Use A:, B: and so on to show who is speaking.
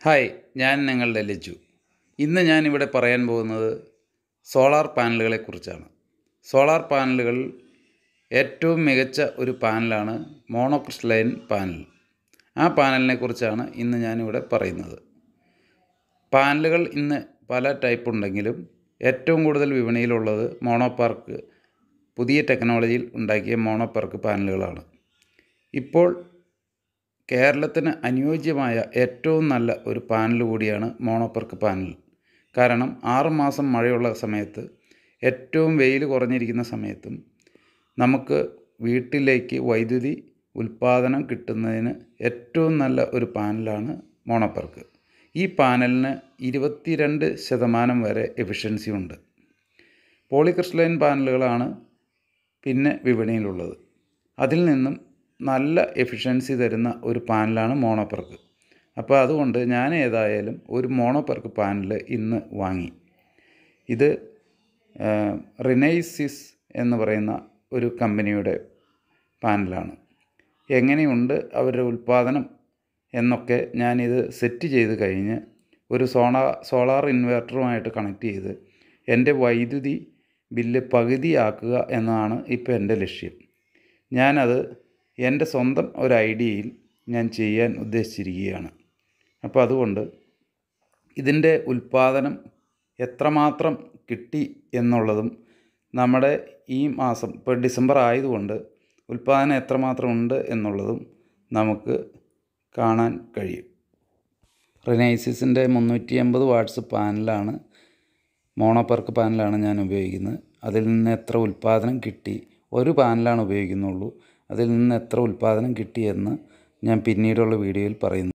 A: hi ഞാൻ നിങ്ങളുടെ ലിജു ഇന്ന് ഞാൻ ഇവിടെ പറയാൻ പോകുന്നത് സോളാർ പാനലുകളെ കുറിച്ചാണ് സോളാർ പാനലുകൾ ഏറ്റവും മികച്ച ഒരു പാനലാണ് മോണോക്രിസ്റ്റലൈൻ പാനൽ ആ പാനലിനെ കുറിച്ചാണ് ഇന്ന് ഞാനിവിടെ പറയുന്നത് പാനലുകൾ ഇന്ന് പല ടൈപ്പ് ഉണ്ടെങ്കിലും ഏറ്റവും കൂടുതൽ വിപണിയിലുള്ളത് മോണോപാർക്ക് പുതിയ ടെക്നോളജിയിൽ ഉണ്ടാക്കിയ മോണോപാർക്ക് പാനലുകളാണ് ഇപ്പോൾ കേരളത്തിന് അനുയോജ്യമായ ഏറ്റവും നല്ല ഒരു പാനൽ കൂടിയാണ് മോണോപ്പർക്ക് പാനൽ കാരണം ആറ് മാസം മഴയുള്ള സമയത്ത് ഏറ്റവും വെയിൽ കുറഞ്ഞിരിക്കുന്ന സമയത്തും നമുക്ക് വീട്ടിലേക്ക് വൈദ്യുതി ഉൽപ്പാദനം കിട്ടുന്നതിന് ഏറ്റവും നല്ല ഒരു പാനലാണ് മോണോപ്പർക്ക് ഈ പാനലിന് ഇരുപത്തിരണ്ട് ശതമാനം വരെ എഫിഷ്യൻസി ഉണ്ട് പോളിക്രിസ്റ്റലൈൻ പാനലുകളാണ് പിന്നെ വിപണിയിലുള്ളത് അതിൽ നിന്നും നല്ല എഫിഷ്യൻസി തരുന്ന ഒരു പാനലാണ് മോണോപ്പർക്ക് അപ്പോൾ അതുകൊണ്ട് ഞാൻ ഏതായാലും ഒരു മോണോപ്പർക്ക് പാനൽ ഇന്ന് വാങ്ങി ഇത് റിനൈസിസ് എന്ന് പറയുന്ന ഒരു കമ്പനിയുടെ പാനലാണ് എങ്ങനെയുണ്ട് അവരുടെ ഉൽപ്പാദനം എന്നൊക്കെ ഞാനിത് സെറ്റ് ചെയ്ത് കഴിഞ്ഞ് ഒരു സോണാ സോളാർ ഇൻവെർട്ടറുമായിട്ട് കണക്ട് ചെയ്ത് എൻ്റെ വൈദ്യുതി ബില്ല് പകുതിയാക്കുക എന്നതാണ് ഇപ്പോൾ എൻ്റെ ലക്ഷ്യം ഞാനത് എൻ്റെ സ്വന്തം ഒരു ഐഡിയയിൽ ഞാൻ ചെയ്യാൻ ഉദ്ദേശിച്ചിരിക്കുകയാണ് അപ്പോൾ അതുകൊണ്ട് ഇതിൻ്റെ ഉൽപ്പാദനം എത്രമാത്രം കിട്ടി എന്നുള്ളതും നമ്മുടെ ഈ മാസം ഇപ്പോൾ ഡിസംബർ ആയതുകൊണ്ട് ഉൽപ്പാദനം എത്രമാത്രം ഉണ്ട് എന്നുള്ളതും നമുക്ക് കാണാൻ കഴിയും റിനൈസിസിൻ്റെ മുന്നൂറ്റി അമ്പത് വാട്ട്സ് പാനലാണ് മോണോപ്പർക്ക് പാനലാണ് ഞാൻ ഉപയോഗിക്കുന്നത് അതിൽ നിന്ന് എത്ര ഉൽപ്പാദനം കിട്ടി ഒരു പാനലാണ് ഉപയോഗിക്കുന്നുള്ളൂ അതിൽ നിന്ന് എത്ര ഉൽപ്പാദനം കിട്ടിയെന്ന് ഞാൻ പിന്നീടുള്ള വീഡിയോയിൽ പറയുന്നു